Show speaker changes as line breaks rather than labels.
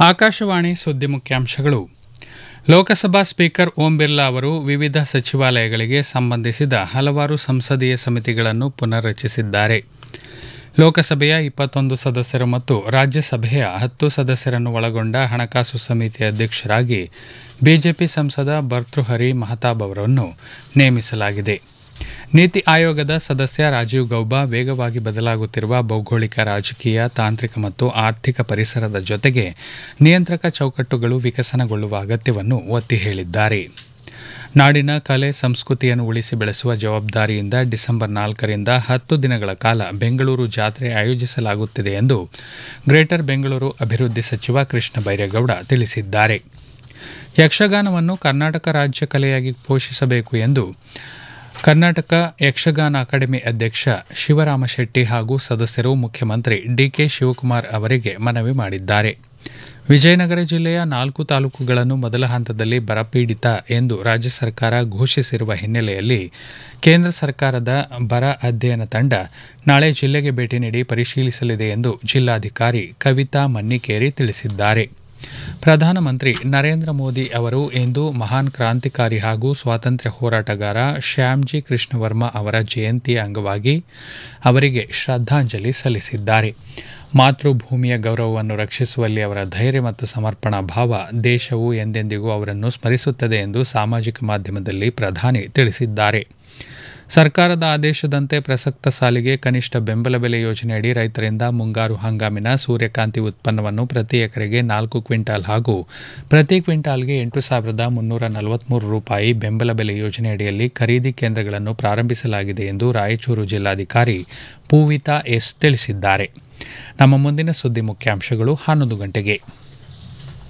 ಆಕಾಶವಾಣಿ ಸುದ್ದಿ ಮುಖ್ಯಾಂಶಗಳು ಲೋಕಸಭಾ ಸ್ಪೀಕರ್ ಓಂ ಬಿರ್ಲಾ ಅವರು ವಿವಿಧ ಸಚಿವಾಲಯಗಳಿಗೆ ಸಂಬಂಧಿಸಿದ ಹಲವಾರು ಸಂಸದೀಯ ಸಮಿತಿಗಳನ್ನು ಪುನರ್ರಚಿಸಿದ್ದಾರೆ ಲೋಕಸಭೆಯ ಇಪ್ಪತ್ತೊಂದು ಸದಸ್ಯರು ಮತ್ತು ರಾಜ್ಯಸಭೆಯ ಹತ್ತು ಸದಸ್ಯರನ್ನು ಒಳಗೊಂಡ ಹಣಕಾಸು ಸಮಿತಿ ಅಧ್ಯಕ್ಷರಾಗಿ ಬಿಜೆಪಿ ಸಂಸದ ಭರ್ತೃಹರಿ ಮಹತಾಬ್ ಅವರನ್ನು ನೇಮಿಸಲಾಗಿದೆ ನೀತಿ ಆಯೋಗದ ಸದಸ್ಯ ರಾಜೀವ್ ಗೌಬಾ ವೇಗವಾಗಿ ಬದಲಾಗುತ್ತಿರುವ ಭೌಗೋಳಿಕ ರಾಜಕೀಯ ತಾಂತ್ರಿಕ ಮತ್ತು ಆರ್ಥಿಕ ಪರಿಸರದ ಜೊತೆಗೆ ನಿಯಂತ್ರಕ ಚೌಕಟ್ಟುಗಳು ವಿಕಸನಗೊಳ್ಳುವ ಅಗತ್ಯವನ್ನು ಒತ್ತಿ ಹೇಳಿದ್ದಾರೆ ನಾಡಿನ ಕಲೆ ಸಂಸ್ಕೃತಿಯನ್ನು ಉಳಿಸಿ ಬೆಳೆಸುವ ಜವಾಬ್ದಾರಿಯಿಂದ ಡಿಸೆಂಬರ್ ನಾಲ್ಕರಿಂದ ಹತ್ತು ದಿನಗಳ ಕಾಲ ಬೆಂಗಳೂರು ಜಾತ್ರೆ ಆಯೋಜಿಸಲಾಗುತ್ತಿದೆ ಎಂದು ಗ್ರೇಟರ್ ಬೆಂಗಳೂರು ಅಭಿವೃದ್ಧಿ ಸಚಿವ ಕೃಷ್ಣ ಬೈರೇಗೌಡ ತಿಳಿಸಿದ್ದಾರೆ ಯಕ್ಷಗಾನವನ್ನು ಕರ್ನಾಟಕ ರಾಜ್ಯ ಕಲೆಯಾಗಿ ಪೋಷಿಸಬೇಕು ಎಂದು ಕರ್ನಾಟಕ ಯಕ್ಷಗಾನ ಅಕಾಡೆಮಿ ಅಧ್ಯಕ್ಷ ಶಿವರಾಮ ಶೆಟ್ಟಿ ಹಾಗೂ ಸದಸ್ಯರು ಮುಖ್ಯಮಂತ್ರಿ ಡಿಕೆ ಶಿವಕುಮಾರ್ ಅವರಿಗೆ ಮನವಿ ಮಾಡಿದ್ದಾರೆ ವಿಜಯನಗರ ಜಿಲ್ಲೆಯ ನಾಲ್ಕು ತಾಲೂಕುಗಳನ್ನು ಮೊದಲ ಹಂತದಲ್ಲಿ ಬರಪೀಡಿತ ಎಂದು ರಾಜ್ಯ ಸರ್ಕಾರ ಘೋಷಿಸಿರುವ ಹಿನ್ನೆಲೆಯಲ್ಲಿ ಕೇಂದ್ರ ಸರ್ಕಾರದ ಬರ ಅಧ್ಯಯನ ತಂಡ ನಾಳೆ ಜಿಲ್ಲೆಗೆ ಭೇಟಿ ನೀಡಿ ಪರಿಶೀಲಿಸಲಿದೆ ಎಂದು ಜಿಲ್ಲಾಧಿಕಾರಿ ಕವಿತಾ ಮನ್ನಿಕೇರಿ ತಿಳಿಸಿದ್ದಾರೆ ಪ್ರಧಾನಮಂತ್ರಿ ನರೇಂದ್ರ ಮೋದಿ ಅವರು ಇಂದು ಮಹಾನ್ ಕ್ರಾಂತಿಕಾರಿ ಹಾಗೂ ಸ್ವಾತಂತ್ರ್ಯ ಹೋರಾಟಗಾರ ಶ್ಯಾಮ್ಜಿ ಕೃಷ್ಣ ವರ್ಮಾ ಅವರ ಜಯಂತಿಯ ಅಂಗವಾಗಿ ಅವರಿಗೆ ಶ್ರದ್ಧಾಂಜಲಿ ಸಲ್ಲಿಸಿದ್ದಾರೆ ಮಾತೃಭೂಮಿಯ ಗೌರವವನ್ನು ರಕ್ಷಿಸುವಲ್ಲಿ ಅವರ ಧೈರ್ಯ ಮತ್ತು ಸಮರ್ಪಣಾ ಭಾವ ದೇಶವು ಎಂದೆಂದಿಗೂ ಅವರನ್ನು ಸ್ಮರಿಸುತ್ತದೆ ಎಂದು ಸಾಮಾಜಿಕ ಮಾಧ್ಯಮದಲ್ಲಿ ಪ್ರಧಾನಿ ತಿಳಿಸಿದ್ದಾರೆ ಸರ್ಕಾರದ ಆದೇಶದಂತೆ ಪ್ರಸಕ್ತ ಸಾಲಿಗೆ ಕನಿಷ್ಠ ಬೆಂಬಲ ಬೆಲೆ ಯೋಜನೆಯಡಿ ರೈತರಿಂದ ಮುಂಗಾರು ಹಂಗಾಮಿನ ಸೂರ್ಯಕಾಂತಿ ಉತ್ಪನ್ನವನ್ನು ಪ್ರತಿ ಎಕರೆಗೆ ನಾಲ್ಕು ಕ್ವಿಂಟಾಲ್ ಹಾಗೂ ಪ್ರತಿ ಕ್ವಿಂಟಾಲ್ಗೆ ಎಂಟು ಸಾವಿರದ ಮುನ್ನೂರ ನಲವತ್ಮೂರು ರೂಪಾಯಿ ಬೆಂಬಲ ಬೆಲೆ ಯೋಜನೆಯಡಿಯಲ್ಲಿ ಖರೀದಿ ಕೇಂದ್ರಗಳನ್ನು ಪ್ರಾರಂಭಿಸಲಾಗಿದೆ ಎಂದು ರಾಯಚೂರು ಜಿಲ್ಲಾಧಿಕಾರಿ ಪೂವಿತಾ ಎಸ್ ತಿಳಿಸಿದ್ದಾರೆ ನಮ್ಮ ಮುಂದಿನ ಸುದ್ದಿ ಮುಖ್ಯಾಂಶಗಳು ಹನ್ನೊಂದು ಗಂಟೆಗೆ